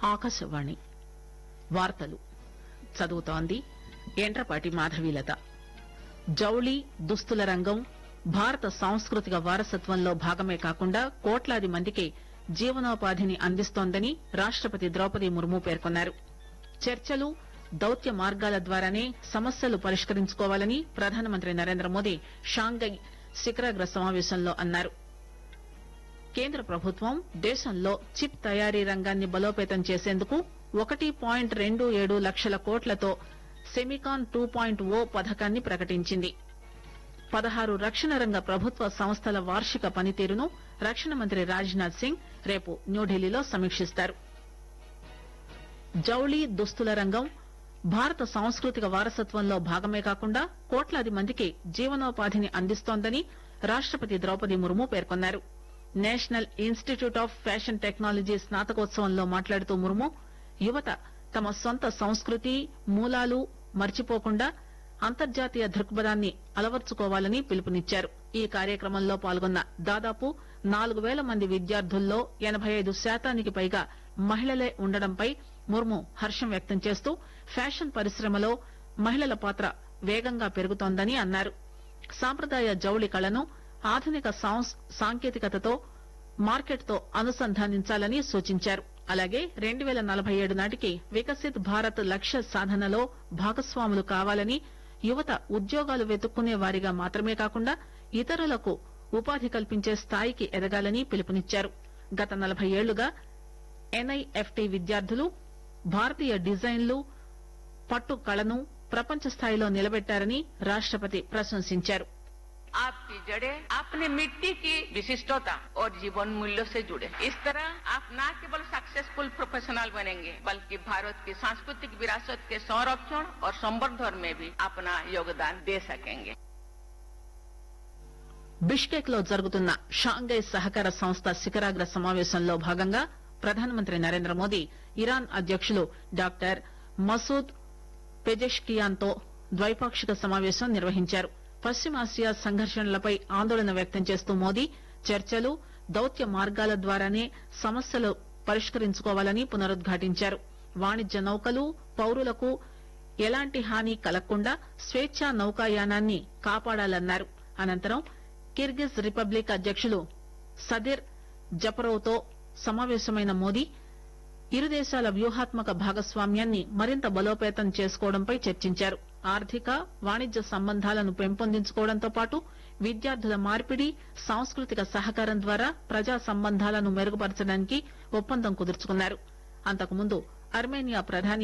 ఆకాశవాణి వార్తలు చదువుతోంది ఎండ్రపాటి మాధవీలత జౌళి దుస్తుల రంగం భారత సాంస్కృతిక వారసత్వంలో భాగమే కాకుండా కోట్లాది మందికి జీవనోపాధిని అందిస్తోందని రాష్టపతి ద్రౌపది ముర్ము పేర్కొన్నారు చర్చలు దౌత్య మార్గాల ద్వారానే సమస్యలు పరిష్కరించుకోవాలని ప్రధానమంత్రి నరేంద్ర మోదీ షాంఘై శిఖరాగ్ర సమావేశంలో అన్నారు కేంద్ర ప్రభుత్వం దేశంలో చిప్ తయారీ రంగాన్ని బలోపేతం చేసేందుకు ఒకటి పాయింట్ రెండు ఏడు లక్షల కోట్లతో సెమికాన్ టూ పాయింట్ ఓ పథకాన్ని ప్రకటించింది పదహారు రక్షణ రంగ ప్రభుత్వ సంస్థల వార్షిక పనితీరును రక్షణ మంత్రి రాజ్నాథ్ సింగ్ రేపు న్యూఢిల్లీలో సమీక్షిస్తారు జౌళి దుస్తుల రంగం భారత సాంస్కృతిక వారసత్వంలో భాగమే కాకుండా కోట్లాది మందికి జీవనోపాధిని అందిస్తోందని రాష్టపతి ద్రౌపది ముర్ము పేర్కొన్నారు national institute of fashion technology స్నాతకోత్సవంలో మాట్లాడుతూ ముర్ము యువత తమ సొంత సంస్కృతి మూలాలు మర్చిపోకుండా అంతర్జాతీయ దృక్పథాన్ని అలవర్చుకోవాలని పిలుపునిచ్చారు ఈ కార్యక్రమంలో పాల్గొన్న దాదాపు నాలుగు పేల మంది విద్యార్థుల్లో ఎనబై ఐదు శాతానికి పైగా మహిళలే ఉండడంపై ముర్ము హర్షం వ్యక్తం చేస్తూ ఫ్యాషన్ పరిశ్రమలో మహిళల పాత్ర వేగంగా పెరుగుతోందని అన్నారు సాంప్రదాయ జౌళి కళను ఆధునిక సాంస్- సాంకేతికతతో మార్కెట్ తో అనుసంధానించాలని సూచించారు అలాగే రెండు పేల నలభై ఏడు నాటికి వికసిత్ భారత్ లక్ష్య సాధనలో భాగస్వాములు కావాలని యువత ఉద్యోగాలు వెతుక్కునే వారిగా మాత్రమే కాకుండా ఇతరులకు ఉపాధి కల్పించే స్థాయికి ఎదగాలని పిలుపునిచ్చారు గత నలభై ఏళ్లుగా ఎన్ఐఎఫ్టి విద్యార్థులు భారతీయ డిజైన్లు పట్టు కళను ప్రపంచ స్థాయిలో నిలబెట్టారని రాష్టపతి ప్రశంసించారు आपकी जड़ें अपनी मिट्टी की विशिष्टता और जीवन मूल्यों से जुड़े इस तरह आप न केवल सक्सेसफुल प्रोफेशनल बनेंगे बल्कि भारत की सांस्कृतिक विरासत के संरक्षण और संवर्धन में भी अपना योगदान दे सकेंगे బిష్కెక్ లో జరుగుతున్న షాంఘై సహకార సంస్థ శిఖరాగ్ర సమావేశంలో భాగంగా ప్రధానమంత్రి నరేంద్ర మోదీ ఇరాన్ అధ్యకులు డాక్టర్ మసూద్ పెజెష్కియాన్ తో ద్వైపాక్షిక సమావేశం నిర్వహించారు పశ్చిమాసియా సంఘర్షణలపై ఆందోళన వ్యక్తం చేస్తూ మోదీ చర్చలు దౌత్య మార్గాల ద్వారానే సమస్యలు పరిష్కరించుకోవాలని పునరుద్ఘాటించారు వాణిజ్య నౌకలు పౌరులకు ఎలాంటి హాని కలగకుండా స్వేచ్ఛా నౌకాయానాన్ని కాపాడాలన్నారు అనంతరం కిర్గిజ్ రిపబ్లిక్ అధ్యకులు సదిర్ జపరోవ్ తో సమావేశమైన మోదీ ఇరు దేశాల వ్యూహాత్మక భాగస్వామ్యాన్ని మరింత బలోపేతం చేసుకోవడంపై చర్చించారు ఆర్థిక వాణిజ్య సంబంధాలను పెంపొందించుకోవడంతో పాటు విద్యార్థుల మార్పిడి సాంస్కృతిక సహకారం ద్వారా ప్రజా సంబంధాలను మెరుగుపరచడానికి ఒప్పందం కుదుర్చుకున్నారు అంతకుముందు అర్మేనియా ప్రధాని